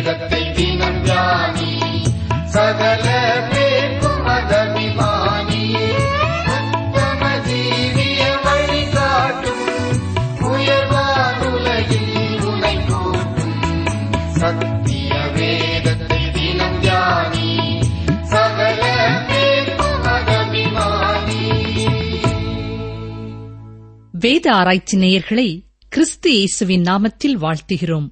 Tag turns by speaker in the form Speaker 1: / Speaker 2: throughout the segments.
Speaker 1: வேதத்தை தினம் தியானி சகல பேர்க்கும் மதபிமானி உத்தம ஜீவிய வழிகாட்டும் உயர்வானுலகில் உனை கூட்டும் சத்திய வேதத்தை தினம் தியானி சகல பேர்க்கும் மதபிமானி
Speaker 2: வேத ஆராய்ச்சி நேயர்களை கிறிஸ்து இயேசுவின் நாமத்தில் வாழ்த்துகிறோம்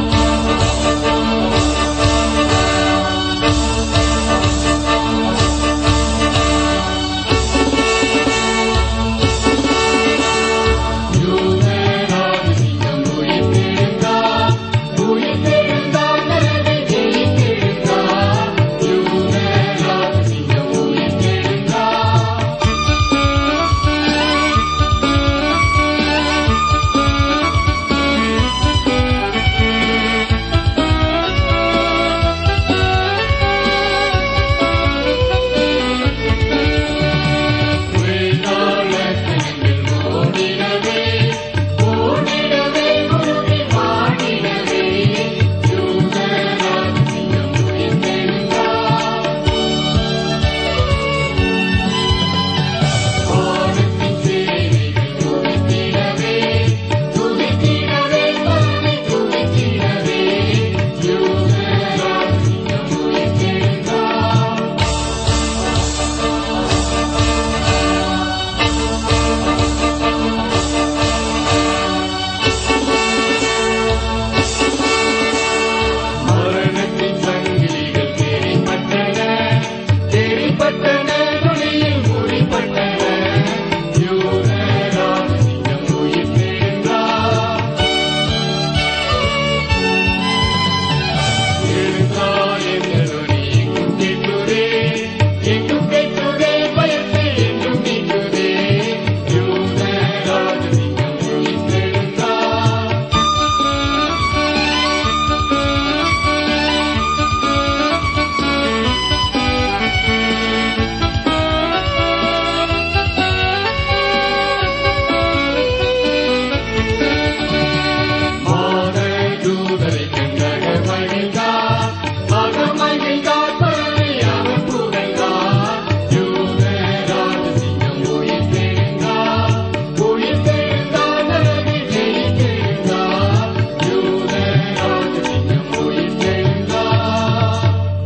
Speaker 1: மரணத்தின் சங்கிலிகள் தெரிப்பட்டன தெரிப்பட்டன நொடியில் முடிப்பட்டன யூதராஜ் சிங்கம் உயிர் தெழுந்தார் எழுந்தார் என்ற நொடி எங்கும் கேட்குதே எங்கும் கேட்குதே பயத்தை எங்கும் நீக்குதே யூதராஜ் சிங்கம் உயிர் தெழுந்தார் மாதூதரை கண்டக மகிழ்ந்தார் அகமகிழ்ந்தார் பரவி அவர் புகழ்ந்தார் யூதராஜ சிங்கம் உயிர் தெழுந்தார் உயிர் தெழுந்தார் நரகை ஜெயித்தெழுந்தார் யூதராஜ சிங்கம் உயிர் தெழுந்தார்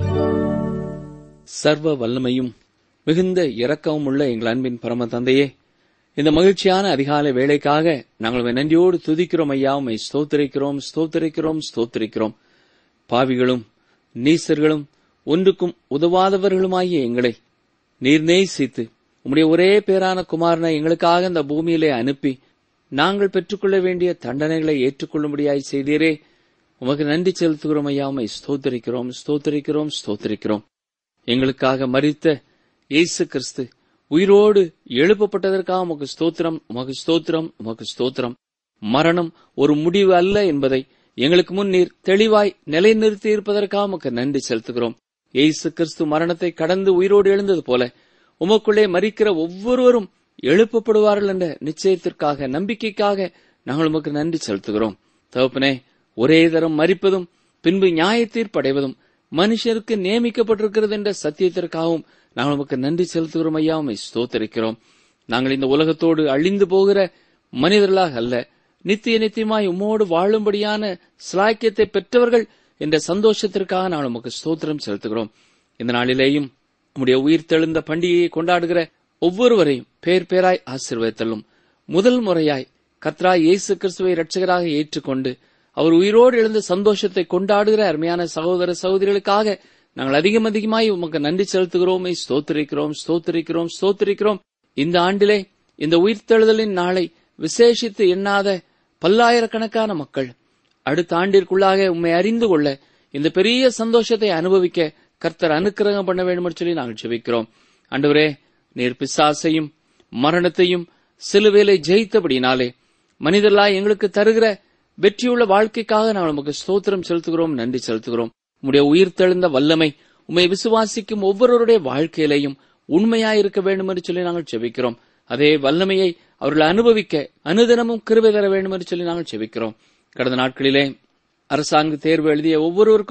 Speaker 3: சர்வ வல்லமையும் மிகுந்த இரக்கமும் உள்ள எங்கள் அன்பின் பரம தந்தையே இந்த மகிழ்ச்சியான அதிகாலை வேலைக்காக நாங்கள் உம்மை நன்றியோடு துதிக்கிறோம் ஐயா உம்மை ஸ்தோத்திரிக்கிறோம் ஸ்தோத்திரிக்கிறோம் ஸ்தோத்திரிக்கிறோம் பாவிகளும் நீசர்களும் ஒன்றுக்கும் உதவாதவர்களுமாகிய எங்களை நீர் நேசித்து உம்முடைய ஒரே பேரான குமாரனை எங்களுக்காக இந்த பூமியிலே அனுப்பி நாங்கள் பெற்றுக்கொள்ள வேண்டிய தண்டனைகளை ஏற்றுக்கொள்ளும்படியாய் செய்தீரே உமக்கு நன்றி செலுத்துகிறோம் ஐயா உம்மை ஸ்தோத்திரிக்கிறோம் ஸ்தோத்திரிக்கிறோம் ஸ்தோத்திரிக்கிறோம் எங்களுக்காக மரித்த இயேசு கிறிஸ்து உயிரோடு எழுப்பப்பட்டதற்காக உமக்கு ஸ்தோத்திரம் உமக்கு ஸ்தோத்திரம் உமக்கு ஸ்தோத்திரம் மரணம் ஒரு முடிவு அல்ல என்பதை எங்களுக்கு முன் நீர் தெளிவாய் நிலைநிறுத்தி இருப்பதற்காக உமக்கு நன்றி செலுத்துகிறோம் இயேசு கிறிஸ்து மரணத்தை கடந்து உயிரோடு எழுந்தது போல உமக்குள்ளே மரிக்கிற ஒவ்வொருவரும் எழுப்பப்படுவார்கள் என்ற நிச்சயத்திற்காக நம்பிக்கைக்காக நாங்கள் உமக்கு நன்றி செலுத்துகிறோம் தகப்பனே ஒரே தரம் மரிப்பதும் பின்பு நியாய தீர்ப்படைவதும் மனுஷருக்கு நியமிக்கப்பட்டிருக்கிறது என்ற சத்தியத்திற்காகவும் நாங்கள் உமக்கு நன்றி செலுத்துகிறோம் ஐயா உம்மை ஸ்தோத்தரிக்கிறோம் நாங்கள் இந்த உலகத்தோடு அழிந்து போகிற மனிதர்களாக அல்ல நித்திய நித்தியமாய் உம்மோடு வாழும்படியான சிலாக்கியத்தை பெற்றவர்கள் என்ற சந்தோஷத்திற்காக நாங்கள் உமக்கு ஸ்தோத்திரம் செலுத்துகிறோம் இந்த நாளிலேயும் உம்முடைய உயிர் தெழுந்த பண்டிகையை கொண்டாடுகிற ஒவ்வொருவரையும் பேர் பேராய் ஆசீர்வதித்தலும் முதல் முறையாய் கத்ரா இயேசு கிறிஸ்துவை இரட்சகராக ஏற்றுக்கொண்டு அவர் உயிரோடு எழுந்த சந்தோஷத்தை கொண்டாடுகிற அருமையான சகோதர சகோதரிகளுக்காக நாங்கள் அதிகம் அதிகமாய் உமக்கு நன்றி செலுத்துகிறோமே ஸ்தோத்திரிக்கிறோம் ஸ்தோத்திரிக்கிறோம் ஸ்தோத்திரிக்கிறோம் இந்த ஆண்டிலே இந்த உயிர்த்தெழுதலின் நாளை விசேஷித்து எண்ணாத பல்லாயிரக்கணக்கான மக்கள் அடுத்த ஆண்டிற்குள்ளாக உம்மை அறிந்து கொள்ள இந்த பெரிய சந்தோஷத்தை அனுபவிக்க கர்த்தர் அனுக்கிரகம் பண்ண வேண்டும் என்று சொல்லி நாங்கள் ஜெபிக்கிறோம் ஆண்டவரே நீர் பிசாசையும் மரணத்தையும் சிலுவேலை ஜெயித்தபடினாலே மனிதர்களாய் எங்களுக்கு தருகிற வெற்றியுள்ள வாழ்க்கைக்காக நாங்கள் உமக்கு ஸ்தோத்திரம் செலுத்துகிறோம் நன்றி செலுத்துகிறோம் உம்முடைய உயிர்த்தெழுந்த வல்லமை உம்மை விசுவாசிக்கும் ஒவ்வொருவருடைய வாழ்க்கையிலையும் உண்மையாயிருக்க வேண்டும் என்று சொல்லி நாங்கள் ஜெபிக்கிறோம் அதே வல்லமையை அவர்கள் அனுபவிக்க அனுதினமும் கிருபை தர வேண்டும் என்று சொல்லி நாங்கள் ஜெபிக்கிறோம் கடந்த நாட்களிலே அரசாங்க தேர்வு எழுதிய ஒவ்வொருவருக்கும்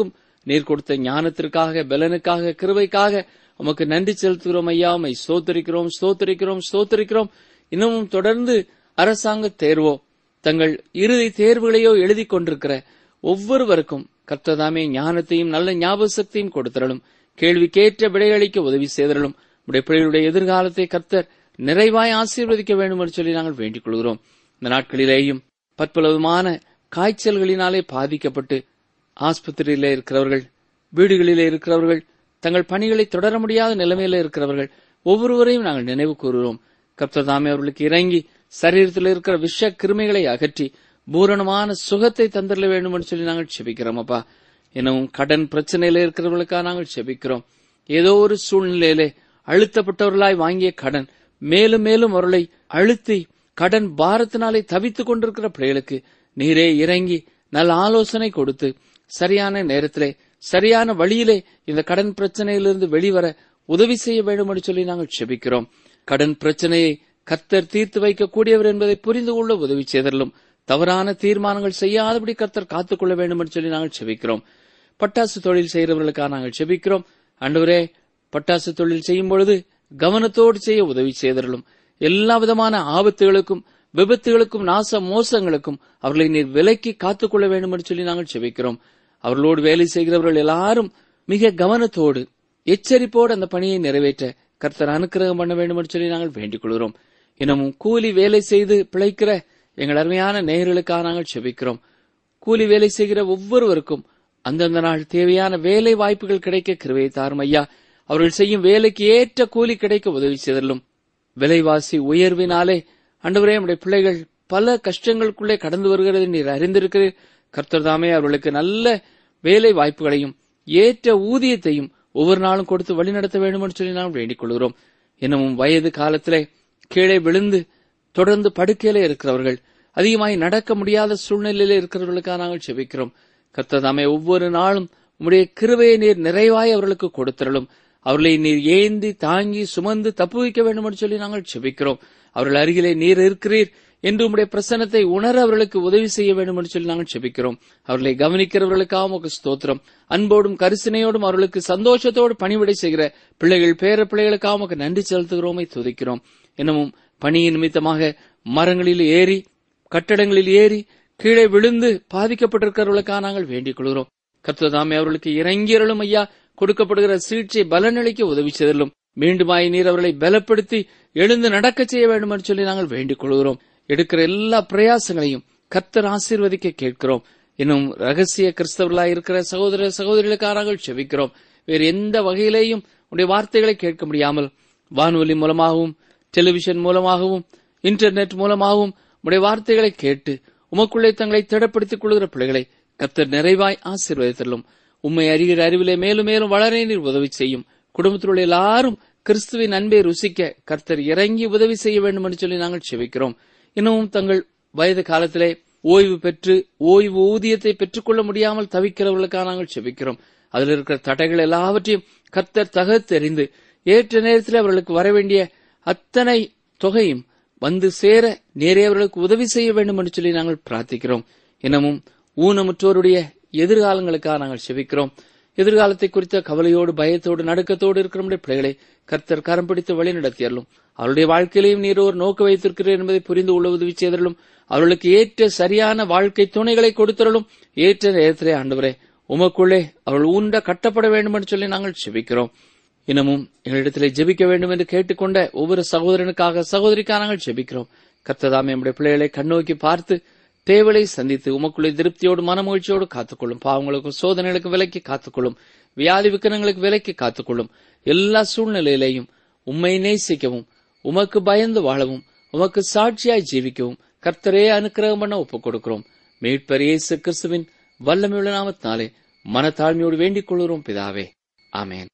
Speaker 3: நீர் கொடுத்த ஞானத்திற்காக பலனுக்காக கிருபைக்காக உமக்கு நன்றி செலுத்துகிறோம் ஐயா உம்மை ஸ்தோத்தரிக்கிறோம் ஸ்தோத்தரிக்கிறோம் ஸ்தோத்தரிக்கிறோம் இன்னமும் தொடர்ந்து அரசாங்க தேர்வோ தங்கள் இறுதி தேர்வுகளையோ எழுதி கொண்டிருக்கிற ஒவ்வொருவருக்கும் கர்த்ததாமே ஞானத்தையும் நல்ல ஞாபக சக்தியும் கொடுத்தரலும் கேள்விக்கேற்ற விடையளிக்க உதவி செய்தரலும் உடைய பிள்ளைகளுடைய எதிர்காலத்தை கர்த்தர் நிறைவாய் ஆசீர்வதிக்க வேண்டும் என்று சொல்லி நாங்கள் வேண்டிக் கொள்கிறோம் இந்த நாட்களிலேயும் பற்பலவிதமான காய்ச்சல்களினாலே பாதிக்கப்பட்டு ஆஸ்பத்திரியிலே இருக்கிறவர்கள் வீடுகளிலே இருக்கிறவர்கள் தங்கள் பணிகளை தொடர முடியாத நிலைமையில இருக்கிறவர்கள் ஒவ்வொருவரையும் நாங்கள் நினைவு கூறுகிறோம் கர்த்தர் தாமே அவர்களுக்கு இறங்கி சரீரத்தில் இருக்கிற விஷ கிருமிகளை அகற்றி பூரணமான சுகத்தை தந்திர வேண்டும் என்று சொல்லி நாங்கள் செபிக்கிறோம் அப்பா இன்னமும் கடன் பிரச்சனையில இருக்கிறவர்களுக்காக நாங்கள் செபிக்கிறோம் ஏதோ ஒரு சூழ்நிலையிலே அழுத்தப்பட்டவர்களாய் வாங்கிய கடன் மேலும் மேலும் அவர்களை அழுத்தி கடன் பாரத்தினாலே தவித்துக் கொண்டிருக்கிற பிள்ளைகளுக்கு நீரே இறங்கி நல்ல ஆலோசனை கொடுத்து சரியான நேரத்திலே சரியான வழியிலே இந்த கடன் பிரச்சனையிலிருந்து வெளிவர உதவி செய்ய வேண்டும் என்று சொல்லி நாங்கள் செபிக்கிறோம் கடன் பிரச்சனையை கர்த்தர் தீர்த்து வைக்கக்கூடியவர் என்பதை புரிந்து கொள்ள உதவி செய்தலும் தவறான தீர்மானங்கள் செய்யாதபடி கர்த்தர் காத்துக்கொள்ள வேண்டும் என்று சொல்லி நாங்கள் செபிக்கிறோம் பட்டாசு தொழில் செய்கிறவர்களுக்காக நாங்கள் செபிக்கிறோம் அன்றுவரே பட்டாசு தொழில் செய்யும் பொழுது கவனத்தோடு செய்ய உதவி செய்தலும் எல்லா விதமான ஆபத்துகளுக்கும் விபத்துகளுக்கும் நாச மோசங்களுக்கும் அவர்களை நீர் விலக்கி காத்துக்கொள்ள வேண்டும் என்று சொல்லி நாங்கள் செபிக்கிறோம் அவர்களோடு வேலை செய்கிறவர்கள் எல்லாரும் மிக கவனத்தோடு எச்சரிப்போடு அந்த பணியை நிறைவேற்ற கர்த்தர் அனுக்கிரகம் பண்ண வேண்டும் என்று சொல்லி நாங்கள் வேண்டிக் கொள்கிறோம் இன்னமும் கூலி வேலை செய்து பிழைக்கிற எங்கள் அருமையான நேயர்களுக்காக நாங்கள் செபிக்கிறோம் கூலி வேலை செய்கிற ஒவ்வொருவருக்கும் அந்தந்த நாள் தேவையான வேலை வாய்ப்புகள் கிடைக்க கிருவை தாரும் ஐயா அவர்கள் செய்யும் வேலைக்கு ஏற்ற கூலி கிடைக்க உதவி செய்தலும் விலைவாசி உயர்வினாலே அன்றுவரே நம்முடைய பிள்ளைகள் பல கஷ்டங்களுக்குள்ளே கடந்து வருகிறது நீர் அறிந்திருக்கிறீர் கர்த்தர் தாமே அவர்களுக்கு நல்ல வேலை வாய்ப்புகளையும் ஏற்ற ஊதியத்தையும் ஒவ்வொரு நாளும் கொடுத்து வழிநடத்த வேண்டும் என்று சொல்லி நாம் வேண்டிக் கொள்கிறோம் இன்னமும் வயது காலத்திலே கீழே விழுந்து தொடர்ந்து படுக்கையிலே இருக்கிறவர்கள் அதிகமாய் நடக்க முடியாத சூழ்நிலையில இருக்கிறவர்களுக்காக நாங்கள் செபிக்கிறோம் கர்த்தர் தாமே ஒவ்வொரு நாளும் உம்முடைய கிருபையை நீர் நிறைவாய் அவர்களுக்கு கொடுத்திரலும் அவர்களை நீர் ஏந்தி தாங்கி சுமந்து தப்பு வைக்க வேண்டும் என்று சொல்லி நாங்கள் செபிக்கிறோம் அவர்கள் அருகிலே நீர் இருக்கிறீர் என்று உம்முடைய பிரசன்னத்தை உணர அவர்களுக்கு உதவி செய்ய வேண்டும் என்று சொல்லி நாங்கள் செபிக்கிறோம் அவர்களை கவனிக்கிறவர்களுக்காக உமக்கு ஸ்தோத்திரம் அன்போடும் கரிசனையோடும் அவர்களுக்கு சந்தோஷத்தோடு பணிவிடை செய்கிற பிள்ளைகள் பேர பிள்ளைகளுக்காக உமக்கு நன்றி செலுத்துகிறோமை துதிக்கிறோம் இன்னமும் பணியின் நிமித்தமாக மரங்களில் ஏறி கட்டடங்களில் ஏறி கீழே விழுந்து பாதிக்கப்பட்டிருக்கிறவர்களுக்காக நாங்கள் வேண்டிக் கொள்கிறோம் கர்த்ததாமே அவர்களுக்கு இறங்கியருளும் ஐயா கொடுக்கப்படுகிற சிகிச்சை பலனளிக்க உதவி செய்தலும் மீண்டுமாய் நீர் அவர்களை பலப்படுத்தி எழுந்து நடக்க செய்ய வேண்டும் என்று சொல்லி நாங்கள் வேண்டிக் கொள்கிறோம் எடுக்கிற எல்லா பிரயாசங்களையும் கர்த்தர் ஆசீர்வதிக்க கேட்கிறோம் இன்னும் ரகசிய கிறிஸ்தவர்களாய் இருக்கிற சகோதர சகோதரிகளுக்காக நாங்கள் செபிக்கிறோம் வேறு எந்த வகையிலேயும் உடைய வார்த்தைகளை கேட்க முடியாமல் வானொலி மூலமாகவும் டெலிவிஷன் மூலமாகவும் இன்டர்நெட் மூலமாகவும் உடைய வார்த்தைகளை கேட்டு உமக்குள்ளே தங்களை திடப்படுத்திக் கொள்கிற பிள்ளைகளை கர்த்தர் நிறைவாய் ஆசீர்வதித்தலும் உம்மை அறிகிற அறிவிலே மேலும் மேலும் வளர நீர் உதவி செய்யும் குடும்பத்தில் உள்ள எல்லாரும் கிறிஸ்துவின் அன்பை ருசிக்க கர்த்தர் இறங்கி உதவி செய்ய வேண்டும் என்று சொல்லி நாங்கள் செபிக்கிறோம் இன்னமும் தங்கள் வயது காலத்திலே ஓய்வு பெற்று ஓய்வு ஊதியத்தை பெற்றுக்கொள்ள முடியாமல் தவிக்கிறவர்களுக்காக நாங்கள் செபிக்கிறோம் அதில் இருக்கிற தடைகள் எல்லாவற்றையும் கர்த்தர் தகர்த்தெறிந்து ஏற்ற நேரத்தில் அவர்களுக்கு வர வேண்டிய அத்தனை தொகையும் வந்து சேர நேரே அவர்களுக்கு உதவி செய்ய வேண்டும் என்று சொல்லி நாங்கள் பிரார்த்திக்கிறோம் இன்னமும் ஊனமுற்றோருடைய எதிர்காலங்களுக்காக நாங்கள் செபிக்கிறோம் எதிர்காலத்தை குறித்த கவலையோடு பயத்தோடு நடுக்கத்தோடு இருக்கிற நம்முடைய பிள்ளைகளை கர்த்தர் கரம் பிடித்து வழி நடத்தியறலும் அவருடைய வாழ்க்கையிலையும் நீர் ஒரு நோக்கு வைத்திருக்கிறீர் என்பதை புரிந்து கொள்ள உதவி செய்தலும் அவர்களுக்கு ஏற்ற சரியான வாழ்க்கை துணைகளை கொடுத்தரலும் ஏற்ற நேரத்திலே ஆண்டவரே உமக்குள்ளே அவர்கள் ஊண்ட கட்டப்பட வேண்டும் என்று சொல்லி நாங்கள் செபிக்கிறோம் இன்னமும் எங்களிடத்திலே ஜெபிக்க வேண்டும் என்று கேட்டுக்கொண்ட ஒவ்வொரு சகோதரனுக்காக சகோதரிக்காக நாங்கள் ஜெபிக்கிறோம் கர்த்ததாமே நம்முடைய பிள்ளைகளை கண்ணோக்கி பார்த்து தேவலை சந்தித்து உமக்குள்ளே திருப்தியோடு மனமகிழ்ச்சியோடு காத்துக்கொள்ளும் பாவங்களுக்கும் சோதனைகளுக்கும் விலக்கி காத்துக்கொள்ளும் வியாதி விக்கனங்களுக்கு விலக்கி காத்துக்கொள்ளும் எல்லா சூழ்நிலையிலேயும் உம்மை நேசிக்கவும் உமக்கு பயந்து வாழவும் உமக்கு சாட்சியாய் ஜீவிக்கவும் கர்த்தரே அனுக்கிரகம் பண்ண ஒப்புக் கொடுக்கிறோம் மீட்பர் இயேசு கிறிஸ்துவின் வல்லமையுள்ள நாமத்தினாலே மனத்தாழ்மையோடு வேண்டிக் கொள்கிறோம் பிதாவே ஆமென்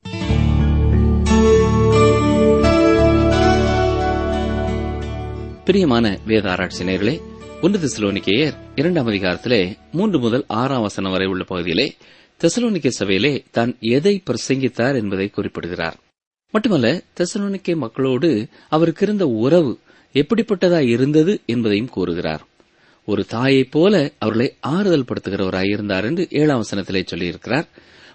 Speaker 3: பிரியமான வேத ஆராய்ச்சி நேயர்களே ஒன்று தெசலோனிக்கேயர் இரண்டாம் அதிகாரத்திலே மூன்று முதல் ஆறாம் வசனம் வரை உள்ள பகுதியிலே தெசலோனிக்கே சபையிலே தான் எதை பிரசங்கித்தார் என்பதை குறிப்பிடுகிறார் மட்டுமல்ல தெசலோனிக்கே மக்களோடு அவருக்கு இருந்த உறவு எப்படிப்பட்டதா இருந்தது என்பதையும் கூறுகிறார் ஒரு தாயைப் போல அவர்களை ஆறுதல் படுத்துகிறவராய் இருந்தார் என்று ஏழாம் வசனத்திலே சொல்லியிருக்கிறார்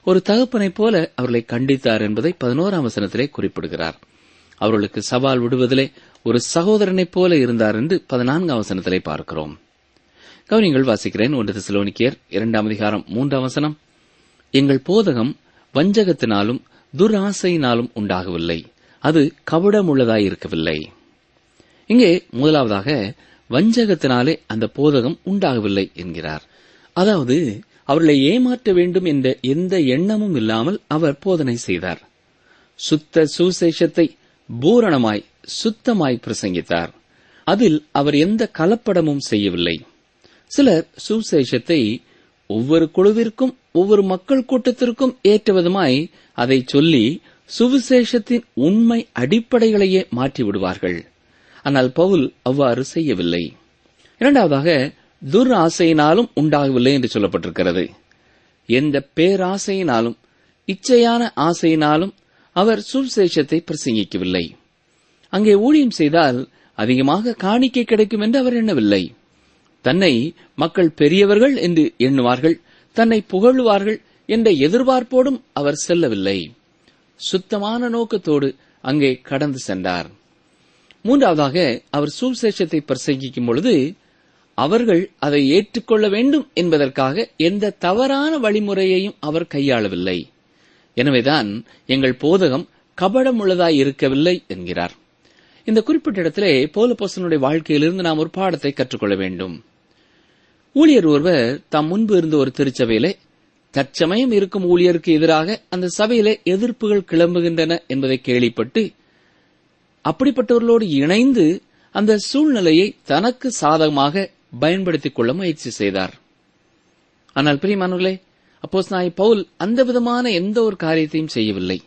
Speaker 3: ஒரு தகப்பனைப் போல அவர்களை கண்டித்தார் என்பதை பதினோராம் வசனத்திலே குறிப்பிடுகிறார் அவர்களுக்கு சவால் விடுவதிலே ஒரு சகோதரனைப் போல இருந்தார் என்று பதினான்காம் வசனத்திலே பார்க்கிறோம் கவனிங்கள் வாசிக்கிறேன் ஒன்று திசலோனிக்கியர் இரண்டாம் அதிகாரம் மூன்றாம் வசனம் எங்கள் போதகம் வஞ்சகத்தினாலும் துராசையினாலும் உண்டாகவில்லை அது கபடமுள்ளதாயிருக்கவில்லை இங்கே முதலாவதாக வஞ்சகத்தினாலே அந்த போதகம் உண்டாகவில்லை என்கிறார் அதாவது அவர்களை ஏமாற்ற வேண்டும் என்ற எந்த எண்ணமும் இல்லாமல் அவர் போதனை செய்தார் சுத்த சுசேஷத்தை பூரணமாய் சுத்தமாய் பிரசங்கித்தார் அதில் அவர் எந்த கலப்படமும் செய்யவில்லை சிலர் சுசேஷத்தை ஒவ்வொரு குழுவிற்கும் ஒவ்வொரு மக்கள் கூட்டத்திற்கும் ஏற்ற விதமாய் அதை சொல்லி சுவிசேஷத்தின் உண்மை அடிப்படைகளையே மாற்றி விடுவார்கள் ஆனால் பவுல் அவ்வாறு செய்யவில்லை இரண்டாவதாக துர் ஆசையினாலும் உண்டாகவில்லை என்று சொல்லப்பட்டிருக்கிறது எந்த பேராசையினாலும் இச்சையான ஆசையினாலும் அவர் சுவிசேஷத்தை பிரசங்கிக்கவில்லை அங்கே ஊழியம் செய்தால் அதிகமாக காணிக்கை கிடைக்கும் என்று அவர் எண்ணவில்லை தன்னை மக்கள் பெரியவர்கள் என்று எண்ணுவார்கள் தன்னை புகழுவார்கள் என்ற எதிர்பார்ப்போடும் அவர் செல்லவில்லை சுத்தமான நோக்கத்தோடு அங்கே கடந்து சென்றார் மூன்றாவதாக அவர் சுவிசேஷத்தை பிரசங்கிக்கும் பொழுது அவர்கள் அதை ஏற்றுக்கொள்ள வேண்டும் என்பதற்காக எந்த தவறான வழிமுறையையும் அவர் கையாளவில்லை எனவேதான் எங்கள் போதகம் கபடமுள்ளதாய் இருக்கவில்லை என்கிறார் இந்த குறிப்பிட்ட இடத்திலே போலப்போசனுடைய வாழ்க்கையிலிருந்து நாம் ஒரு பாடத்தை கற்றுக்கொள்ள வேண்டும் ஊழியர் ஒருவர் தாம் முன்பு இருந்த ஒரு திருச்சபையிலே தற்சமயம் இருக்கும் ஊழியருக்கு எதிராக அந்த சபையிலே எதிர்ப்புகள் கிளம்புகின்றன என்பதை கேள்விப்பட்டு அப்படிப்பட்டவர்களோடு இணைந்து அந்த சூழ்நிலையை தனக்கு சாதகமாக பயன்படுத்திக் கொள்ள முயற்சி செய்தார் ஆனால் பிரியமானவர்களே அப்போஸ் நாய் பவுல் அந்த விதமான எந்த ஒரு காரியத்தையும் செய்யவில்லை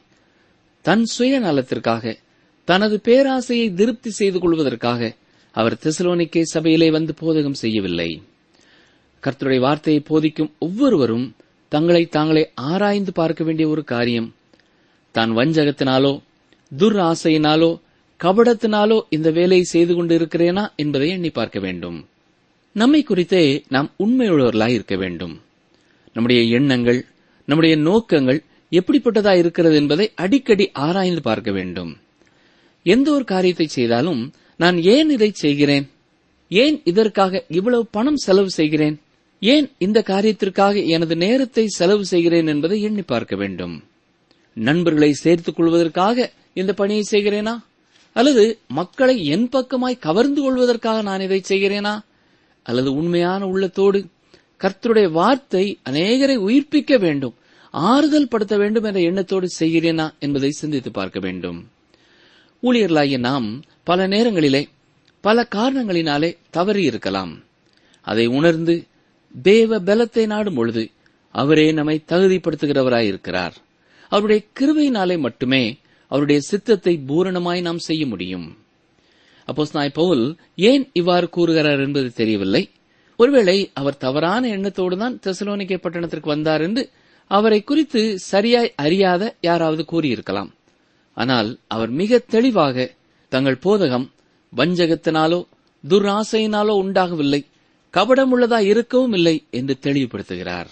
Speaker 3: தன் சுயநலத்திற்காக தனது பேராசையை திருப்தி செய்து கொள்வதற்காக அவர் தெசலோனிக்கே சபையிலே வந்து போதகம் செய்யவில்லை கர்த்தருடைய வார்த்தையை போதிக்கும் ஒவ்வொருவரும் தங்களை தாங்களே ஆராய்ந்து பார்க்க வேண்டிய ஒரு காரியம் தான் வஞ்சகத்தினாலோ துர் ஆசையினாலோ கபடத்தினாலோ இந்த வேலையை செய்து கொண்டு இருக்கிறேனா என்பதை எண்ணி பார்க்க வேண்டும் நம்மை குறித்தே நாம் உண்மையுள்ளவர்களாய் இருக்க வேண்டும் நம்முடைய எண்ணங்கள் நம்முடைய நோக்கங்கள் எப்படிப்பட்டதா இருக்கிறது என்பதை அடிக்கடி ஆராய்ந்து பார்க்க வேண்டும் எந்த ஒரு காரியத்தை செய்தாலும் நான் ஏன் இதை செய்கிறேன் ஏன் இதற்காக இவ்வளவு பணம் செலவு செய்கிறேன் ஏன் இந்த காரியத்திற்காக எனது நேரத்தை செலவு செய்கிறேன் என்பதை எண்ணி பார்க்க வேண்டும் நண்பர்களை சேர்த்துக் கொள்வதற்காக இந்த பணியை செய்கிறேனா அல்லது மக்களை என் பக்கமாய் கவர்ந்து கொள்வதற்காக நான் இதை செய்கிறேனா அல்லது உண்மையான உள்ளத்தோடு கர்த்தருடைய வார்த்தை அநேகரை உயிர்ப்பிக்க வேண்டும் ஆறுதல் படுத்த வேண்டும் என்ற எண்ணத்தோடு செய்கிறேனா என்பதை சிந்தித்து பார்க்க வேண்டும் ஊழியர்களாகிய நாம் பல நேரங்களிலே பல காரணங்களினாலே தவறி இருக்கலாம் அதை உணர்ந்து தேவ பலத்தை நாடும் பொழுது அவரே நம்மை தகுதிப்படுத்துகிறவராயிருக்கிறார் அவருடைய கிருபையினாலே மட்டுமே அவருடைய சித்தத்தை பூரணமாய் நாம் செய்ய முடியும் அப்போஸ் நாய் பவுல் ஏன் இவ்வாறு கூறுகிறார் என்பது தெரியவில்லை ஒருவேளை அவர் தவறான எண்ணத்தோடு தான் தெசலோனிக்கே பட்டணத்திற்கு வந்தார் என்று அவரை குறித்து சரியாய் அறியாத யாராவது கூறியிருக்கலாம் ஆனால் அவர் மிக தெளிவாக தங்கள் போதகம் வஞ்சகத்தினாலோ துராசையினாலோ உண்டாகவில்லை கபடமுள்ளதா இருக்கவும் இல்லை என்று தெளிவுபடுத்துகிறார்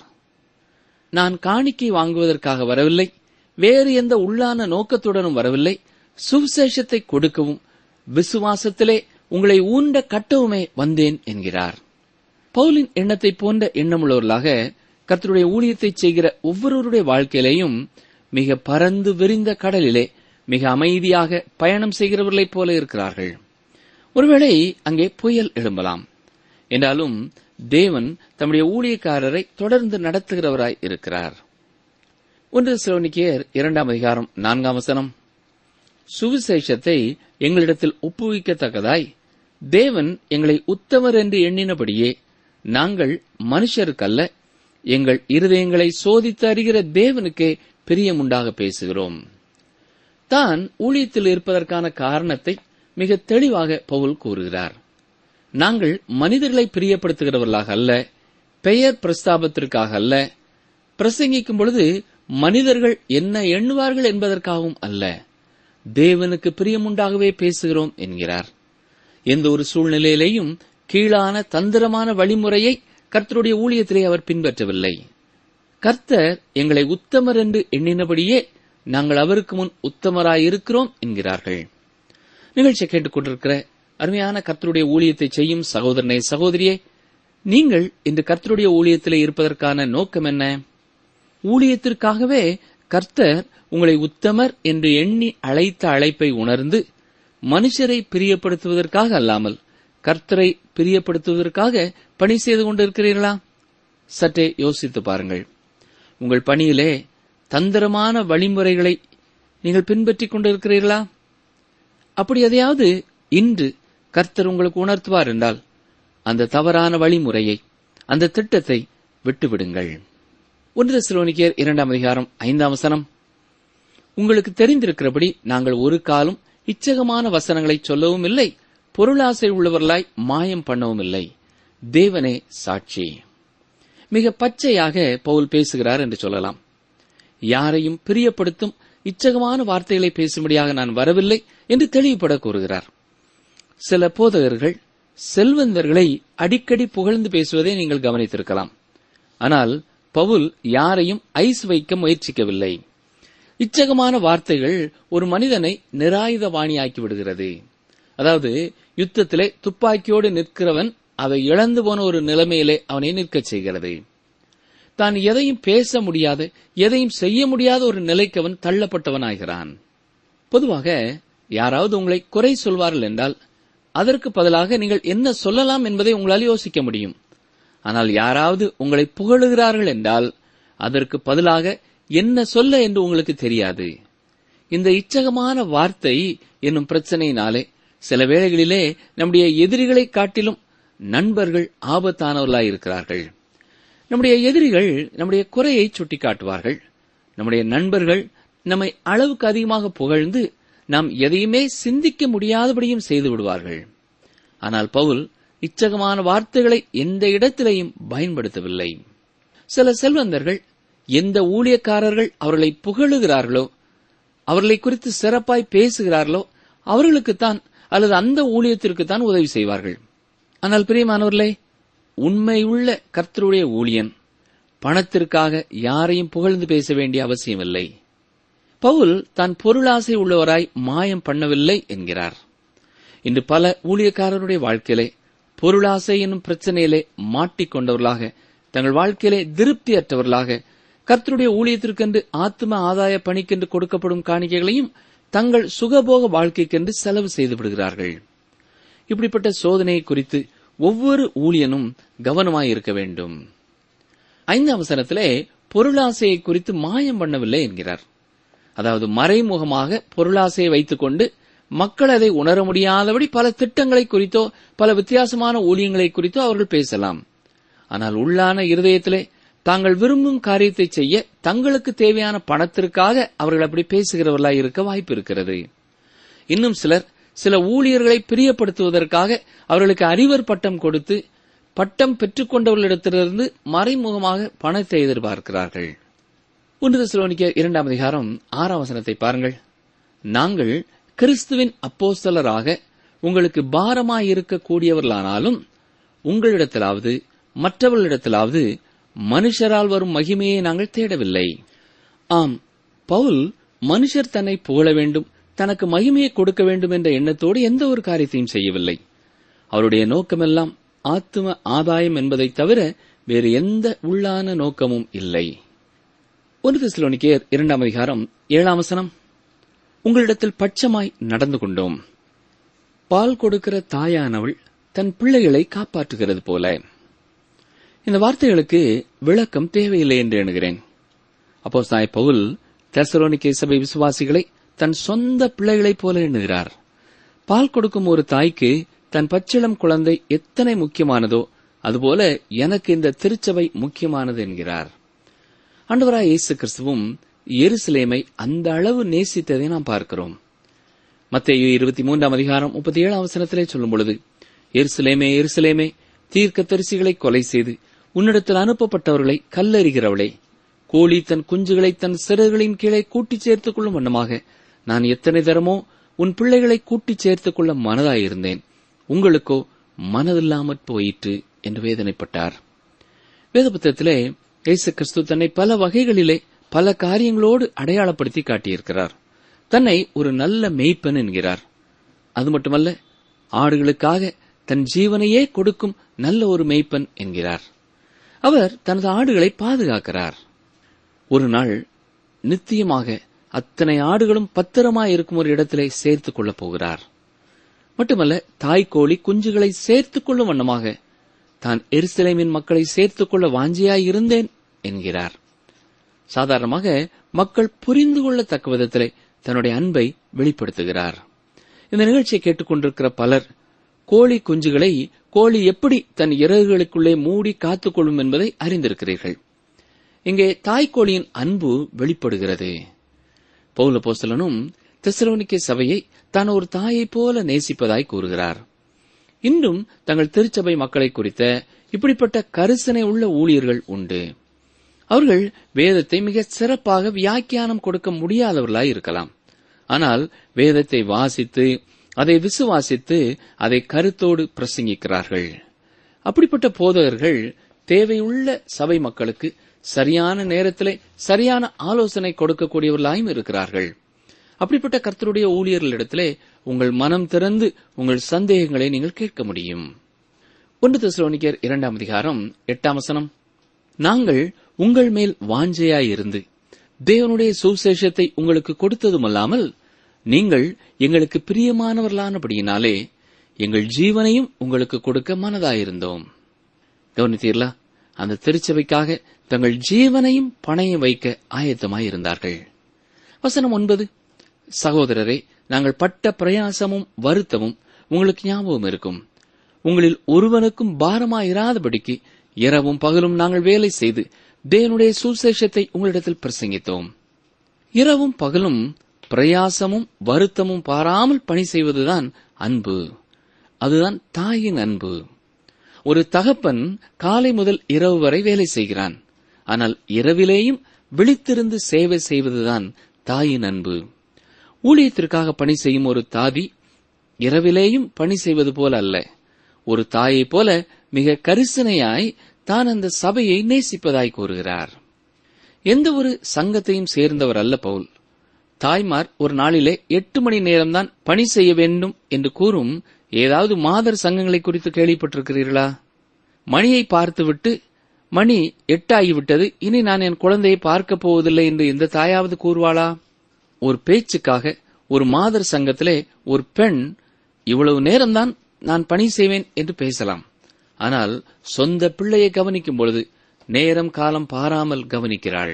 Speaker 3: நான் காணிக்கை வாங்குவதற்காக வரவில்லை வேறு எந்த உள்ளான நோக்கத்துடனும் வரவில்லை சுவிசேஷத்தை கொடுக்கவும் விசுவாசத்திலே உங்களை ஊண்ட கட்டவுமே வந்தேன் என்கிறார் பவுலின் எண்ணத்தை போன்ற எண்ணமுள்ளவர்களாக கர்த்தருடைய ஊழியத்தை செய்கிற ஒவ்வொருவருடைய வாழ்க்கையிலேயும் மிக பறந்து விரிந்த கடலிலே மிக அமைதியாக பயணம் செய்கிறவர்களைப் போல இருக்கிறார்கள் ஒருவேளை அங்கே புயல் எழும்பலாம் என்றாலும் தேவன் தம்முடைய ஊழியக்காரரை தொடர்ந்து நடத்துகிறவராய் இருக்கிறார் ஒன்று சிலோனிக்கியர் இரண்டாம் அதிகாரம் நான்காம் வசனம் சுவிசேஷத்தை எங்களிடத்தில் ஒப்புவிக்கத்தக்கதாய் தேவன் எங்களை உத்தமர் என்று எண்ணினபடியே நாங்கள் மனுஷருக்கல்ல எங்கள் இருதயங்களை சோதித்து அறிகிற தேவனுக்கே பிரியமுண்டாக பேசுகிறோம் தான் ஊழியத்தில் இருப்பதற்கான காரணத்தை மிக தெளிவாக பவுல் கூறுகிறார் நாங்கள் மனிதர்களை பிரியப்படுத்துகிறவர்களாக அல்ல பெயர் பிரஸ்தாபத்திற்காக அல்ல பிரசங்கிக்கும் பொழுது மனிதர்கள் என்ன எண்ணுவார்கள் என்பதற்காகவும் அல்ல தேவனுக்கு பிரியமுண்டாகவே பேசுகிறோம் என்கிறார் எந்த ஒரு சூழ்நிலையிலேயும் கீழான தந்திரமான வழிமுறையை கர்த்தருடைய ஊழியத்திலே அவர் பின்பற்றவில்லை கர்த்தர் எங்களை உத்தமர் என்று எண்ணினபடியே நாங்கள் அவருக்கு முன் உத்தமராயிருக்கிறோம் என்கிறார்கள் நிகழ்ச்சியை கேட்டுக்கொண்டிருக்கிற அருமையான கர்த்தருடைய ஊழியத்தை செய்யும் சகோதரனை சகோதரியே நீங்கள் இன்று கர்த்தருடைய ஊழியத்திலே இருப்பதற்கான நோக்கம் என்ன ஊழியத்திற்காகவே கர்த்தர் உங்களை உத்தமர் என்று எண்ணி அழைத்த அழைப்பை உணர்ந்து மனுஷரை பிரியப்படுத்துவதற்காக அல்லாமல் கர்த்தரை பிரியப்படுத்துவதற்காக பணி செய்து கொண்டிருக்கிறீர்களா சற்றே யோசித்து பாருங்கள் உங்கள் பணியிலே தந்திரமான வழிமுறைகளை நீங்கள் பின்பற்றிக் கொண்டிருக்கிறீர்களா அப்படி எதையாவது இன்று கர்த்தர் உங்களுக்கு உணர்த்துவார் என்றால் அந்த தவறான வழிமுறையை அந்த திட்டத்தை விட்டுவிடுங்கள் ஒன்று சிலோனிக்கர் இரண்டாம் அதிகாரம் ஐந்தாம் வசனம் உங்களுக்கு தெரிந்திருக்கிறபடி நாங்கள் ஒரு காலம் இச்சகமான வசனங்களை சொல்லவும் இல்லை பொருளாசை உள்ளவர்களாய் மாயம் பண்ணவும் இல்லை தேவனே சாட்சி மிக பச்சையாக பவுல் பேசுகிறார் என்று சொல்லலாம் யாரையும் பிரியப்படுத்தும் இச்சகமான வார்த்தைகளை பேசும்படியாக நான் வரவில்லை என்று தெளிவுபட கூறுகிறார் சில போதகர்கள் செல்வந்தர்களை அடிக்கடி புகழ்ந்து பேசுவதை நீங்கள் கவனித்திருக்கலாம் ஆனால் பவுல் யாரையும் ஐஸ் வைக்க முயற்சிக்கவில்லை இச்சகமான வார்த்தைகள் ஒரு மனிதனை நிராயுதவாணியாக்கி விடுகிறது அதாவது யுத்தத்திலே துப்பாக்கியோடு நிற்கிறவன் அதை இழந்து போன ஒரு நிலைமையிலே அவனை நிற்கச் செய்கிறது தான் எதையும் பேச முடியாத எதையும் செய்ய முடியாத ஒரு நிலைக்கு அவன் தள்ளப்பட்டவனாகிறான் பொதுவாக யாராவது உங்களை குறை சொல்வார்கள் என்றால் அதற்கு பதிலாக நீங்கள் என்ன சொல்லலாம் என்பதை உங்களால் யோசிக்க முடியும் ஆனால் யாராவது உங்களை புகழுகிறார்கள் என்றால் அதற்கு பதிலாக என்ன சொல்ல என்று உங்களுக்கு தெரியாது இந்த இச்சகமான வார்த்தை என்னும் பிரச்சனையினாலே சில வேளைகளிலே நம்முடைய எதிரிகளை காட்டிலும் நண்பர்கள் ஆபத்தானவர்களாயிருக்கிறார்கள் நம்முடைய எதிரிகள் நம்முடைய குறையை சுட்டிக்காட்டுவார்கள் நம்முடைய நண்பர்கள் நம்மை அளவுக்கு அதிகமாக புகழ்ந்து நாம் எதையுமே சிந்திக்க முடியாதபடியும் செய்து விடுவார்கள் ஆனால் பவுல் இச்சகமான வார்த்தைகளை எந்த இடத்திலையும் பயன்படுத்தவில்லை சில செல்வந்தர்கள் எந்த ஊழியக்காரர்கள் அவர்களை புகழுகிறார்களோ அவர்களை குறித்து சிறப்பாய் பேசுகிறார்களோ அவர்களுக்குத்தான் அல்லது அந்த ஊழியத்திற்குத்தான் உதவி செய்வார்கள் ஆனால் பிரியமானவர்களே உண்மையுள்ள கர்த்தருடைய ஊழியன் பணத்திற்காக யாரையும் புகழ்ந்து பேச வேண்டிய அவசியமில்லை பவுல் தான் பொருளாசை உள்ளவராய் மாயம் பண்ணவில்லை என்கிறார் இன்று பல ஊழியக்காரருடைய வாழ்க்கையிலே பொருளாசை என்னும் பிரச்சனையிலே மாட்டிக்கொண்டவர்களாக தங்கள் வாழ்க்கையிலே திருப்தியற்றவர்களாக கர்த்தருடைய ஊழியத்திற்கென்று ஆத்ம ஆதாய பணிக்கென்று கொடுக்கப்படும் காணிக்கைகளையும் தங்கள் சுகபோக வாழ்க்கைக்கென்று செலவு செய்து விடுகிறார்கள் இப்படிப்பட்ட சோதனையை குறித்து ஒவ்வொரு ஊழியனும் கவனமாயிருக்க வேண்டும் ஐந்தாம் அவசரத்திலே பொருளாசையை குறித்து மாயம் பண்ணவில்லை என்கிறார் அதாவது மறைமுகமாக பொருளாசையை வைத்துக்கொண்டு மக்கள் அதை உணர முடியாதபடி பல திட்டங்களை குறித்தோ பல வித்தியாசமான ஊழியங்களை குறித்தோ அவர்கள் பேசலாம் ஆனால் உள்ளான இருதயத்திலே தாங்கள் விரும்பும் காரியத்தை செய்ய தங்களுக்கு தேவையான பணத்திற்காக அவர்கள் அப்படி பேசுகிறவர்களாய் இருக்க வாய்ப்பு இருக்கிறது இன்னும் சிலர் சில ஊழியர்களை பிரியப்படுத்துவதற்காக அவர்களுக்கு அறிவர் பட்டம் கொடுத்து பட்டம் பெற்றுக்கொண்டவர்களிடத்திலிருந்து மறைமுகமாக பணத்தை எதிர்பார்க்கிறார்கள் ஒன்று தெசலோனிக்க இரண்டாம் அதிகாரம் ஆறாம் வசனத்தை பாருங்கள் நாங்கள் கிறிஸ்துவின் அப்போஸ்தலராக உங்களுக்கு பாரமாயிருக்க கூடியவர்களானாலும் உங்களிடத்திலாவது மற்றவர்களிடத்திலாவது மனுஷரால் வரும் மகிமையை நாங்கள் தேடவில்லை ஆம் பவுல் மனுஷர் தன்னை புகழ வேண்டும் தனக்கு மகிமையை கொடுக்க வேண்டும் என்ற எண்ணத்தோடு எந்த ஒரு காரியத்தையும் செய்யவில்லை அவருடைய நோக்கமெல்லாம் ஆத்தும ஆதாயம் என்பதை தவிர வேறு எந்த உள்ளான நோக்கமும் இல்லை ஒரு தெசலோனிக்கேயர் இரண்டாம் அதிகாரம் ஏழாம் வசனம் உங்களிடத்தில் பட்சமாய் நடந்து கொண்டோம் பால் கொடுக்கிற தாயானவள் தன் பிள்ளைகளை காப்பாற்றுகிறது போல இந்த வார்த்தைகளுக்கு விளக்கம் தேவையில்லை என்று எண்ணுகிறேன் அப்போ சாய் பவுல் தெசலோனிக்கே சபை விசுவாசிகளை தன் சொந்த பிள்ளைகளைப் போல எண்ணுகிறார் பால் கொடுக்கும் ஒரு தாய்க்கு தன் பச்சிளம் குழந்தை எத்தனை முக்கியமானதோ அதுபோல எனக்கு இந்த திருச்சபை முக்கியமானது என்கிறார் ஆண்டவராய் இயேசு கிறிஸ்துவும் எருசலேமை அந்த அளவு நேசித்ததை நாம் பார்க்கிறோம் மத்தேயு இருபத்தி மூன்றாம் அதிகாரம் முப்பத்தி ஏழாம் அவசரத்திலே சொல்லும் பொழுது எருசலேமே எருசலேமே தீர்க்க தரிசிகளை கொலை செய்து உன்னிடத்தில் அனுப்பப்பட்டவர்களை கல்லறிகிறவளே கோழி தன் குஞ்சுகளை தன் சிறகுகளின் கீழே கூட்டிச் சேர்த்துக் கொள்ளும் வண்ணமாக நான் எத்தனை தரமோ உன் பிள்ளைகளை கூட்டிச் சேர்த்துக் கொள்ள மனதாயிருந்தேன் உங்களுக்கோ மனதில்லாமற் போயிற்று என்று வேதனைப்பட்டார் வேத புத்தகத்திலே இயேசு கிறிஸ்து தன்னை பல வகைகளிலே பல காரியங்களோடு அடையாளப்படுத்தி காட்டியிருக்கிறார் தன்னை ஒரு நல்ல மேய்ப்பன் என்கிறார் அது மட்டுமல்ல ஆடுகளுக்காக தன் ஜீவனையே கொடுக்கும் நல்ல ஒரு மேய்ப்பன் என்கிறார் அவர் தனது ஆடுகளை பாதுகாக்கிறார் ஒரு நாள் நித்தியமாக அத்தனை ஆடுகளும் பத்திரமாய் இருக்கும் ஒரு இடத்திலே சேர்த்துக் கொள்ளப் போகிறார் மட்டுமல்ல தாய்க்கோழி குஞ்சுகளை சேர்த்துக் கொள்ளும் வண்ணமாக தான் எருசலேமின் மக்களை சேர்த்துக் கொள்ள வாஞ்சியாய் இருந்தேன் என்கிறார் சாதாரணமாக மக்கள் புரிந்து கொள்ளத்தக்க விதத்திலே தன்னுடைய அன்பை வெளிப்படுத்துகிறார் இந்த நிகழ்ச்சியை கேட்டுக்கொண்டிருக்கிற பலர் கோழி குஞ்சுகளை கோழி எப்படி தன் இறகுகளுக்குள்ளே மூடி காத்துக்கொள்ளும் என்பதை அறிந்திருக்கிறீர்கள் இங்கே தாய்க்கோழியின் அன்பு வெளிப்படுகிறது பௌல போஸ்தலனும் தெசலோனிக்கே சபையை தான் ஒரு தாயைப் போல நேசிப்பதாய் கூறுகிறார் இன்றும் தங்கள் திருச்சபை மக்களை குறித்த இப்படிப்பட்ட கரிசனை உள்ள ஊழியர்கள் உண்டு அவர்கள் வேதத்தை மிக சிறப்பாக வியாக்கியானம் கொடுக்க முடியாதவர்களாய் இருக்கலாம் ஆனால் வேதத்தை வாசித்து அதை விசுவாசித்து அதை கருத்தோடு பிரசங்கிக்கிறார்கள் அப்படிப்பட்ட போதகர்கள் தேவையுள்ள சபை மக்களுக்கு சரியான நேரத்திலே சரியான ஆலோசனை கொடுக்கக்கூடியவர்களாயும் இருக்கிறார்கள் அப்படிப்பட்ட கர்த்தருடைய ஊழியர்களிடத்திலே உங்கள் மனம் திறந்து உங்கள் சந்தேகங்களை நீங்கள் கேட்க முடியும் ஒன்று தெசலோனிக்கர் இரண்டாம் அதிகாரம் எட்டாம் வசனம் நாங்கள் உங்கள் மேல் வாஞ்சையாயிருந்து தேவனுடைய சுசேஷத்தை உங்களுக்கு கொடுத்ததுமல்லாமல் நீங்கள் எங்களுக்கு பிரியமானவர்களானபடியினாலே எங்கள் ஜீவனையும் உங்களுக்கு கொடுக்க மனதாயிருந்தோம் கவனித்தீர்களா அந்த திருச்சபைக்காக தங்கள் ஜீவனையும் பணைய வைக்க ஆயத்தமாயிருந்தார்கள் வசனம் ஒன்பது சகோதரரே நாங்கள் பட்ட பிரயாசமும் வருத்தமும் உங்களுக்கு ஞாபகம் இருக்கும் உங்களில் ஒருவனுக்கும் பாரமாயிராதபடிக்கு இரவும் பகலும் நாங்கள் வேலை செய்து தேவனுடைய சுசேஷத்தை உங்களிடத்தில் பிரசங்கித்தோம் இரவும் பகலும் பிரயாசமும் வருத்தமும் பாராமல் பணி செய்வதுதான் அன்பு அதுதான் தாயின் அன்பு ஒரு தகப்பன் காலை முதல் இரவு வரை வேலை செய்கிறான் ஆனால் இரவிலேயும் விழித்திருந்து சேவை செய்வதுதான் தாயின் அன்பு ஊழியத்திற்காக பணி செய்யும் ஒரு தாதி இரவிலேயும் பணி செய்வது போல அல்ல ஒரு தாயைப் போல மிக கரிசனையாய் தான் அந்த சபையை நேசிப்பதாய் கூறுகிறார் எந்த ஒரு சங்கத்தையும் சேர்ந்தவர் அல்ல பவுல் தாய்மார் ஒரு நாளிலே எட்டு மணி நேரம்தான் பணி செய்ய வேண்டும் என்று கூறும் ஏதாவது மாதர் சங்கங்களை குறித்து கேள்விப்பட்டிருக்கிறீர்களா மணியை பார்த்துவிட்டு மணி எட்டாகிவிட்டது இனி நான் என் குழந்தையை பார்க்கப் போவதில்லை என்று எந்த தாயாவது கூறுவாளா ஒரு பேச்சுக்காக ஒரு மாதர் சங்கத்திலே ஒரு பெண் இவ்வளவு நேரம்தான் நான் பணி செய்வேன் என்று பேசலாம் ஆனால் சொந்த பிள்ளையை கவனிக்கும் பொழுது நேரம் காலம் பாராமல் கவனிக்கிறாள்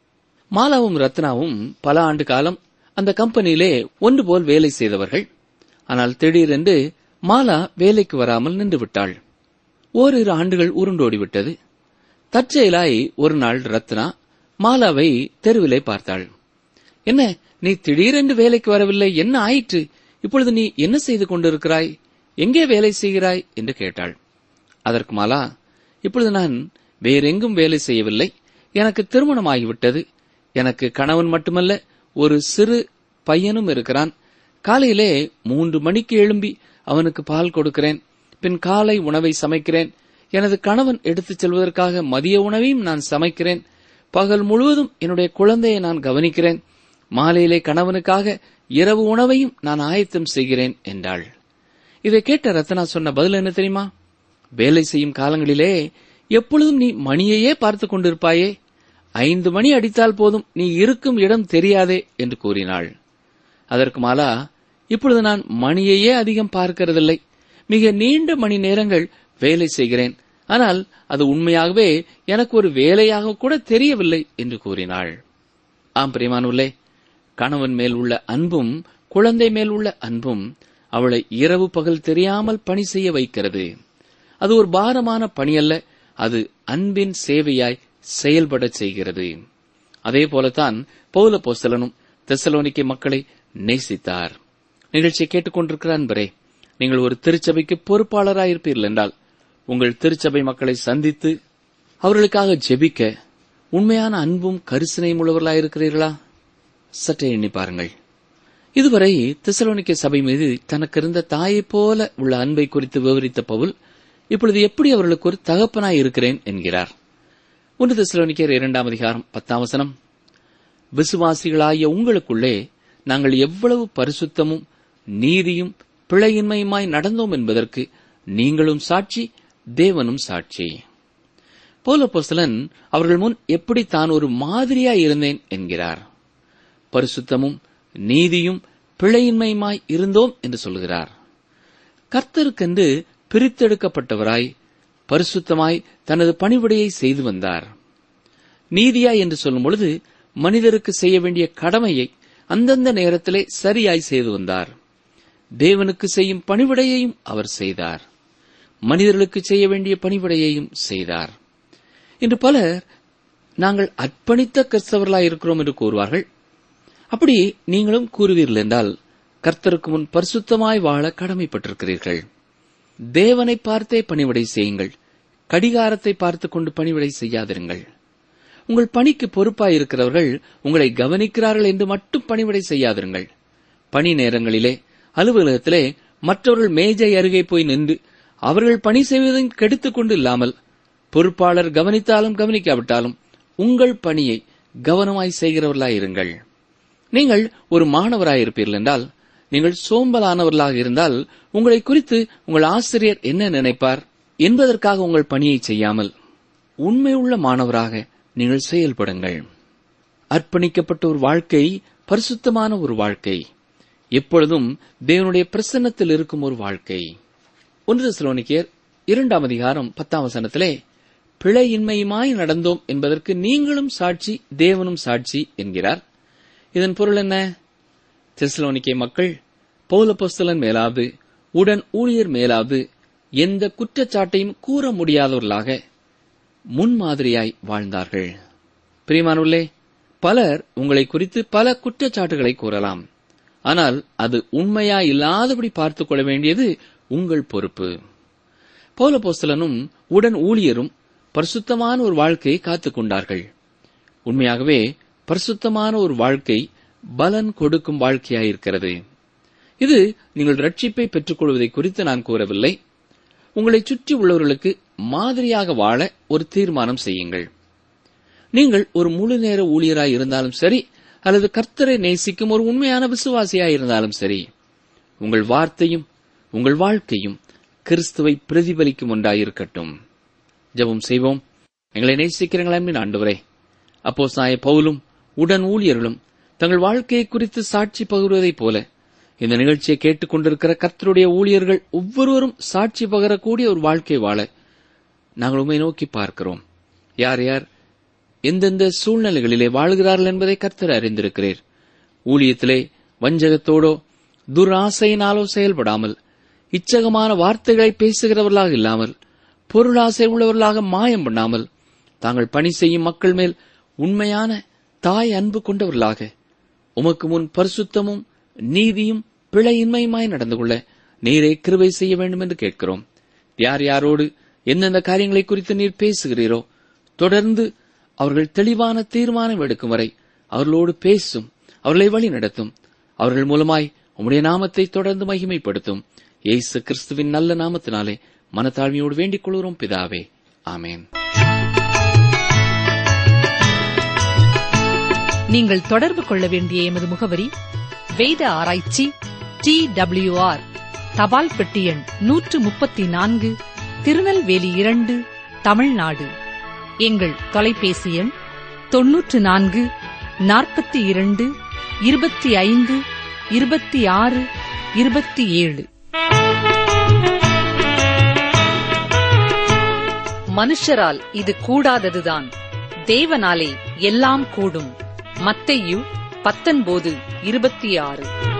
Speaker 3: மாலாவும் ரத்னாவும் பல ஆண்டு காலம் அந்த கம்பெனியிலே ஒன்று போல் வேலை செய்தவர்கள் ஆனால் திடீரென்று மாலா வேலைக்கு வராமல் நின்று விட்டாள் ஓரிரு ஆண்டுகள் உருண்டோடிவிட்டது தற்செயலாய் ஒரு நாள் ரத்னா மாலாவை தெருவிலே பார்த்தாள் என்ன நீ திடீரென்று வேலைக்கு வரவில்லை என்ன ஆயிற்று இப்பொழுது நீ என்ன செய்து கொண்டிருக்கிறாய் எங்கே வேலை செய்கிறாய் என்று கேட்டாள் அதற்கு மாலா இப்பொழுது நான் வேறெங்கும் வேலை செய்யவில்லை எனக்கு திருமணமாகிவிட்டது எனக்கு கணவன் மட்டுமல்ல ஒரு சிறு பையனும் இருக்கிறான் காலையிலே மூன்று மணிக்கு எழும்பி அவனுக்கு பால் கொடுக்கிறேன் பின் காலை உணவை சமைக்கிறேன் எனது கணவன் எடுத்துச் செல்வதற்காக மதிய உணவையும் நான் சமைக்கிறேன் பகல் முழுவதும் என்னுடைய குழந்தையை நான் கவனிக்கிறேன் மாலையிலே கணவனுக்காக இரவு உணவையும் நான் ஆயத்தம் செய்கிறேன் என்றாள் இதை கேட்ட ரத்னா சொன்ன பதில் என்ன தெரியுமா வேலை செய்யும் காலங்களிலே எப்பொழுதும் நீ மணியையே பார்த்து கொண்டிருப்பாயே ஐந்து மணி அடித்தால் போதும் நீ இருக்கும் இடம் தெரியாதே என்று கூறினாள் அதற்கு மாலா இப்பொழுது நான் மணியையே அதிகம் பார்க்கிறதில்லை மிக நீண்ட மணி நேரங்கள் வேலை செய்கிறேன் ஆனால் அது உண்மையாகவே எனக்கு ஒரு வேலையாக கூட தெரியவில்லை என்று கூறினாள் ஆம் பிரியமானுள்ளே கணவன் மேல் உள்ள அன்பும் குழந்தை மேல் உள்ள அன்பும் அவளை இரவு பகல் தெரியாமல் பணி செய்ய வைக்கிறது அது ஒரு பாரமான பணி அல்ல அது அன்பின் சேவையாய் செயல்படச் செய்கிறது அதே போலத்தான் பௌல போஸ்தலனும் தெசலோனிக்கை மக்களை நேசித்தார் நிகழ்ச்சியை கேட்டுக்கொண்டிருக்கிற அன்பரே நீங்கள் ஒரு திருச்சபைக்கு பொறுப்பாளராயிருப்பீர்கள் என்றால் உங்கள் திருச்சபை மக்களை சந்தித்து அவர்களுக்காக ஜெபிக்க உண்மையான அன்பும் கரிசனையும் உள்ளவர்களாயிருக்கிறீர்களா சற்றே எண்ணி பாருங்கள் இதுவரை தெசலோனிக்க சபை மீது தனக்கு இருந்த தாயைப் போல உள்ள அன்பை குறித்து விவரித்த பவுல் இப்பொழுது எப்படி அவர்களுக்கு ஒரு தகப்பனாய் இருக்கிறேன் என்கிறார் ஒன்று தெசலோனிக்கர் இரண்டாம் அதிகாரம் பத்தாம் வசனம் விசுவாசிகளாகிய உங்களுக்குள்ளே நாங்கள் எவ்வளவு பரிசுத்தமும் நீதியும் பிழையின்மையுமாய் நடந்தோம் என்பதற்கு நீங்களும் சாட்சி தேவனும் சாட்சி போலப்போஸ்தலன் அவர்கள் முன் எப்படி தான் ஒரு மாதிரியாய் இருந்தேன் என்கிறார் பரிசுத்தமும் நீதியும் பிழையின்மையுமாய் இருந்தோம் என்று சொல்கிறார் கர்த்தருக்கென்று பிரித்தெடுக்கப்பட்டவராய் பரிசுத்தமாய் தனது பணிவிடையை செய்து வந்தார் நீதியாய் என்று சொல்லும் பொழுது மனிதருக்கு செய்ய வேண்டிய கடமையை அந்தந்த நேரத்திலே சரியாய் செய்து வந்தார் தேவனுக்கு செய்யும் பணிவிடையையும் அவர் செய்தார் மனிதர்களுக்கு செய்ய வேண்டிய பணிவிடையையும் செய்தார் இன்று பலர் நாங்கள் அர்ப்பணித்த கிறிஸ்தவர்களாய் இருக்கிறோம் என்று கூறுவார்கள் அப்படி நீங்களும் கூறுவீர்கள் என்றால் கர்த்தருக்கு முன் பரிசுத்தமாய் வாழ கடமைப்பட்டிருக்கிறீர்கள் தேவனை பார்த்தே பணிவிடை செய்யுங்கள் கடிகாரத்தை பார்த்துக் கொண்டு பணிவிடை செய்யாதிருங்கள் உங்கள் பணிக்கு பொறுப்பாய் இருக்கிறவர்கள் உங்களை கவனிக்கிறார்கள் என்று மட்டும் பணிவிடை செய்யாதிருங்கள் பணி நேரங்களிலே அலுவலகத்திலே மற்றவர்கள் மேஜை அருகே போய் நின்று அவர்கள் பணி செய்வதையும் கெடுத்துக் கொண்டு இல்லாமல் பொறுப்பாளர் கவனித்தாலும் கவனிக்காவிட்டாலும் உங்கள் பணியை கவனமாய் செய்கிறவர்களாயிருங்கள் நீங்கள் ஒரு மாணவராயிருப்பீர்கள் என்றால் நீங்கள் சோம்பலானவர்களாக இருந்தால் உங்களை குறித்து உங்கள் ஆசிரியர் என்ன நினைப்பார் என்பதற்காக உங்கள் பணியை செய்யாமல் உண்மையுள்ள மாணவராக நீங்கள் செயல்படுங்கள் அர்ப்பணிக்கப்பட்ட ஒரு வாழ்க்கை பரிசுத்தமான ஒரு வாழ்க்கை எப்பொழுதும் தேவனுடைய பிரசன்னத்தில் இருக்கும் ஒரு வாழ்க்கை ஒன்று சிலோனிக்கியர் இரண்டாம் அதிகாரம் பத்தாம் வசனத்திலே பிழையின்மையுமாய் நடந்தோம் என்பதற்கு நீங்களும் சாட்சி தேவனும் சாட்சி என்கிறார் இதன் பொருள் என்ன தெசலோனிக்கே மக்கள் பௌலபொஸ்தலன் மேலாவது உடன் ஊழியர் மேலாவது எந்த குற்றச்சாட்டையும் கூற முடியாதவர்களாக முன்மாதிரியாய் வாழ்ந்தார்கள் பிரியமானவர்களே பலர் உங்களை குறித்து பல குற்றச்சாட்டுகளை கூறலாம் ஆனால் அது உண்மையா இல்லாதபடி பார்த்துக் கொள்ள வேண்டியது உங்கள் பொறுப்பு பௌலபோஸ்தலனும் உடன் ஊழியரும் பரிசுத்தமான ஒரு வாழ்க்கையை காத்துக் கொண்டார்கள் உண்மையாகவே பரிசுத்தமான ஒரு வாழ்க்கை பலன் கொடுக்கும் வாழ்க்கையாயிருக்கிறது இது நீங்கள் ரட்சிப்பை பெற்றுக்கொள்வதை குறித்து நான் கூறவில்லை உங்களை சுற்றி உள்ளவர்களுக்கு மாதிரியாக வாழ ஒரு தீர்மானம் செய்யுங்கள் நீங்கள் ஒரு முழு நேர ஊழியராய் இருந்தாலும் சரி அல்லது கர்த்தரை நேசிக்கும் ஒரு உண்மையான விசுவாசியாய் இருந்தாலும் சரி உங்கள் வார்த்தையும் உங்கள் வாழ்க்கையும் கிறிஸ்துவை பிரதிபலிக்கும் ஒன்றாயிருக்கட்டும் ஜெபம் செய்வோம் எங்களை நேசிக்கிறீங்களா என்று ஆண்டவரே அப்போ சாய பவுலும் உடன் ஊழியர்களும் தங்கள் வாழ்க்கையை குறித்து சாட்சி பகிர்வதைப் போல இந்த நிகழ்ச்சியை கேட்டுக் கொண்டிருக்கிற கர்த்தருடைய ஊழியர்கள் ஒவ்வொருவரும் சாட்சி பகரக்கூடிய ஒரு வாழ்க்கை வாழ நாங்கள் உண்மை நோக்கி பார்க்கிறோம் யார் யார் எந்தெந்த சூழ்நிலைகளிலே வாழ்கிறார்கள் என்பதை கர்த்தர் அறிந்திருக்கிறீர் ஊழியத்திலே வஞ்சகத்தோடோ துராசையினாலோ செயல்படாமல் இச்சகமான வார்த்தைகளை பேசுகிறவர்களாக இல்லாமல் பொருளாசை உள்ளவர்களாக மாயம் பண்ணாமல் தாங்கள் பணி செய்யும் மக்கள் மேல் உண்மையான தாய் அன்பு கொண்டவர்களாக உமக்கு முன் பரிசுத்தமும் நீதியும் பிழையின்மையுமாய் நடந்து கொள்ள நீரே கிருபை செய்ய வேண்டும் என்று கேட்கிறோம் யார் யாரோடு எந்தெந்த காரியங்களை குறித்து நீர் பேசுகிறீரோ தொடர்ந்து அவர்கள் தெளிவான தீர்மானம் எடுக்கும் வரை அவர்களோடு பேசும் அவர்களை வழி நடத்தும் அவர்கள் மூலமாய் உம்முடைய நாமத்தை தொடர்ந்து மகிமைப்படுத்தும் இயேசு கிறிஸ்துவின் நல்ல நாமத்தினாலே மனத்தாழ்மையோடு வேண்டிக் கொள்கிறோம் பிதாவே ஆமேன்
Speaker 2: நீங்கள் தொடர்பு கொள்ள வேண்டிய எமது முகவரி வேத ஆராய்ச்சி டி ஆர் தபால் பெட்டி எண் நூற்று முப்பத்தி நான்கு திருநெல்வேலி இரண்டு தமிழ்நாடு எங்கள் தொலைபேசி எண் தொன்னூற்று நான்கு நாற்பத்தி இரண்டு இருபத்தி ஐந்து இருபத்தி ஆறு இருபத்தி ஏழு மனுஷரால் இது கூடாததுதான் தேவனாலே எல்லாம் கூடும் மத்தையு பத்தொன்பது இருபத்தி ஆறு